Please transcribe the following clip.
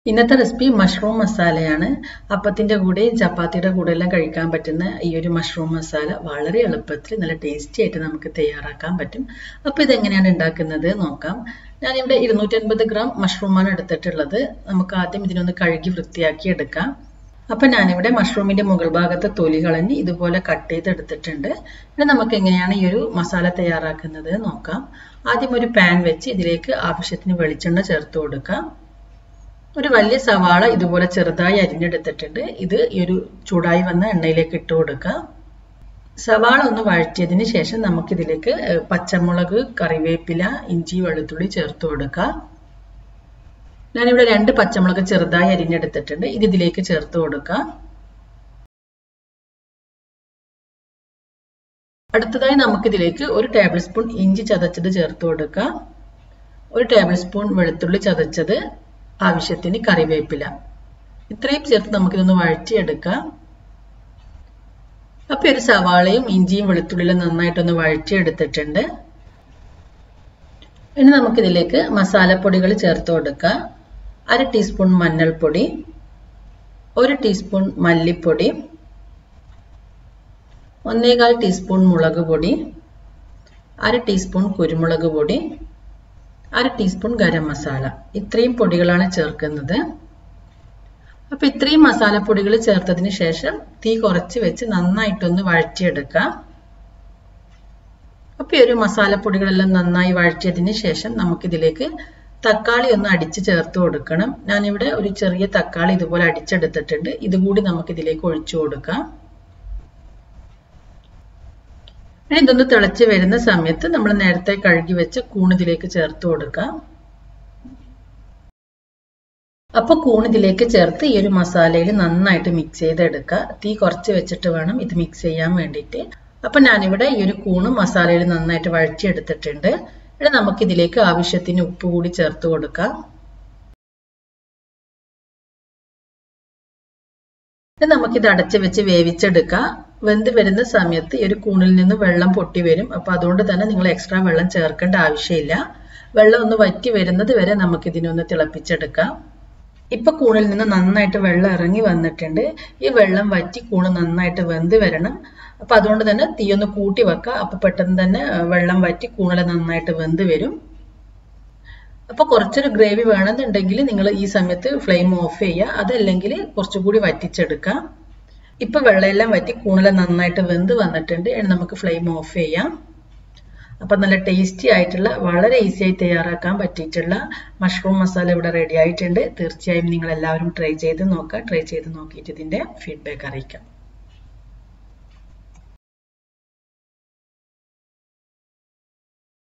ഇന്നത്തെ recipe mushroom മസാലയാണ് അപ്പത്തിൻ്റെ കൂടെയും ചപ്പാത്തിയുടെ കൂടെ എല്ലാം കഴിക്കാൻ പറ്റുന്ന ഈ ഒരു മഷ്റൂം മസാല വളരെ എളുപ്പത്തിൽ നല്ല ടേസ്റ്റി ആയിട്ട് നമുക്ക് തയ്യാറാക്കാൻ പറ്റും അപ്പോൾ ഇതെങ്ങനെയാണ് ഉണ്ടാക്കുന്നത് നോക്കാം ഞാനിവിടെ ഇരുന്നൂറ്റൻപത് ഗ്രാം മഷ്റൂമാണ് എടുത്തിട്ടുള്ളത് നമുക്ക് ആദ്യം ഇതിനൊന്ന് കഴുകി വൃത്തിയാക്കി എടുക്കാം അപ്പം ഞാനിവിടെ മഷ്റൂമിൻ്റെ മുകൾ ഭാഗത്തെ തൊലി കളഞ്ഞ് ഇതുപോലെ കട്ട് ചെയ്തെടുത്തിട്ടുണ്ട് ഇനി നമുക്ക് എങ്ങനെയാണ് ഈ ഒരു മസാല തയ്യാറാക്കുന്നത് നോക്കാം ആദ്യം ഒരു പാൻ വെച്ച് ഇതിലേക്ക് ആവശ്യത്തിന് വെളിച്ചെണ്ണ ചേർത്ത് കൊടുക്കാം ഒരു വലിയ സവാള ഇതുപോലെ ചെറുതായി അരിഞ്ഞെടുത്തിട്ടുണ്ട് ഇത് ഈ ഒരു ചൂടായി വന്ന എണ്ണയിലേക്ക് ഇട്ട് കൊടുക്കുക സവാള ഒന്ന് വഴറ്റിയതിന് ശേഷം നമുക്കിതിലേക്ക് പച്ചമുളക് കറിവേപ്പില ഇഞ്ചി വെളുത്തുള്ളി ചേർത്ത് കൊടുക്കുക ഞാനിവിടെ രണ്ട് പച്ചമുളക് ചെറുതായി അരിഞ്ഞെടുത്തിട്ടുണ്ട് ഇത് ഇതിലേക്ക് ചേർത്ത് കൊടുക്കുക അടുത്തതായി നമുക്കിതിലേക്ക് ഒരു ടേബിൾ സ്പൂൺ ഇഞ്ചി ചതച്ചത് ചേർത്ത് കൊടുക്കുക ഒരു ടേബിൾ സ്പൂൺ വെളുത്തുള്ളി ചതച്ചത് ആവശ്യത്തിന് കറിവേപ്പില ഇത്രയും ചേർത്ത് നമുക്കിതൊന്ന് വഴറ്റിയെടുക്കാം അപ്പോൾ ഒരു സവാളയും ഇഞ്ചിയും വെളുത്തുള്ളിയും നന്നായിട്ടൊന്ന് വഴറ്റിയെടുത്തിട്ടുണ്ട് ഇനി നമുക്കിതിലേക്ക് മസാലപ്പൊടികൾ ചേർത്ത് കൊടുക്കാം അര ടീസ്പൂൺ മഞ്ഞൾപ്പൊടി ഒരു ടീസ്പൂൺ മല്ലിപ്പൊടി ഒന്നേകാൽ ടീസ്പൂൺ മുളക് പൊടി അര ടീസ്പൂൺ കുരുമുളക് പൊടി അര ടീസ്പൂൺ ഗരം മസാല ഇത്രയും പൊടികളാണ് ചേർക്കുന്നത് അപ്പോൾ ഇത്രയും മസാലപ്പൊടികൾ ചേർത്തതിന് ശേഷം തീ കുറച്ച് വെച്ച് നന്നായിട്ടൊന്ന് വഴറ്റിയെടുക്കാം അപ്പോൾ ഈ ഒരു മസാലപ്പൊടികളെല്ലാം നന്നായി വഴറ്റിയതിന് ശേഷം നമുക്കിതിലേക്ക് തക്കാളി ഒന്ന് അടിച്ച് ചേർത്ത് കൊടുക്കണം ഞാനിവിടെ ഒരു ചെറിയ തക്കാളി ഇതുപോലെ അടിച്ചെടുത്തിട്ടുണ്ട് ഇതുകൂടി നമുക്കിതിലേക്ക് ഒഴിച്ചു കൊടുക്കാം ഇനി ഇതൊന്ന് തിളച്ച് വരുന്ന സമയത്ത് നമ്മൾ നേരത്തെ കഴുകി വെച്ച കൂണിതിലേക്ക് ചേർത്ത് കൊടുക്കാം അപ്പോൾ കൂണിതിലേക്ക് ചേർത്ത് ഈ ഒരു മസാലയിൽ നന്നായിട്ട് മിക്സ് ചെയ്തെടുക്കുക തീ കുറച്ച് വെച്ചിട്ട് വേണം ഇത് മിക്സ് ചെയ്യാൻ വേണ്ടിയിട്ട് അപ്പം ഞാനിവിടെ ഈ ഒരു കൂണ് മസാലയിൽ നന്നായിട്ട് വഴറ്റിയെടുത്തിട്ടുണ്ട് ഇനി നമുക്കിതിലേക്ക് ആവശ്യത്തിന് ഉപ്പ് കൂടി ചേർത്ത് കൊടുക്കാം ഇനി നമുക്കിത് അടച്ച് വെച്ച് വേവിച്ചെടുക്കാം വെന്ത് വരുന്ന സമയത്ത് ഈ ഒരു കൂണിൽ നിന്ന് വെള്ളം പൊട്ടി വരും അപ്പോൾ അതുകൊണ്ട് തന്നെ നിങ്ങൾ എക്സ്ട്രാ വെള്ളം ചേർക്കേണ്ട ആവശ്യമില്ല വെള്ളം ഒന്ന് വറ്റി വരുന്നത് വരെ നമുക്കിതിനൊന്ന് തിളപ്പിച്ചെടുക്കാം ഇപ്പൊ കൂണിൽ നിന്ന് നന്നായിട്ട് വെള്ളം ഇറങ്ങി വന്നിട്ടുണ്ട് ഈ വെള്ളം വറ്റി കൂണ് നന്നായിട്ട് വെന്ത് വരണം അപ്പൊ അതുകൊണ്ട് തന്നെ തീ ഒന്ന് കൂട്ടി വെക്കുക അപ്പൊ പെട്ടെന്ന് തന്നെ വെള്ളം വറ്റി കൂണിൽ നന്നായിട്ട് വെന്ത് വരും അപ്പൊ കുറച്ചൊരു ഗ്രേവി വേണമെന്നുണ്ടെങ്കിൽ നിങ്ങൾ ഈ സമയത്ത് ഫ്ലെയിം ഓഫ് ചെയ്യുക അതല്ലെങ്കിൽ കുറച്ചുകൂടി വറ്റിച്ചെടുക്കാം ഇപ്പൊ വെള്ളമെല്ലാം വറ്റി കൂണില നന്നായിട്ട് വെന്ത് വന്നിട്ടുണ്ട് നമുക്ക് ഫ്ലെയിം ഓഫ് ചെയ്യാം അപ്പം നല്ല ടേസ്റ്റി ആയിട്ടുള്ള വളരെ ഈസി ആയി തയ്യാറാക്കാൻ പറ്റിയിട്ടുള്ള മഷ്റൂം മസാല ഇവിടെ റെഡി ആയിട്ടുണ്ട് തീർച്ചയായും നിങ്ങൾ എല്ലാവരും ട്രൈ ചെയ്ത് നോക്കുക ട്രൈ ചെയ്ത് നോക്കിയിട്ട് ഇതിൻ്റെ ഫീഡ്ബാക്ക് അറിയിക്കാം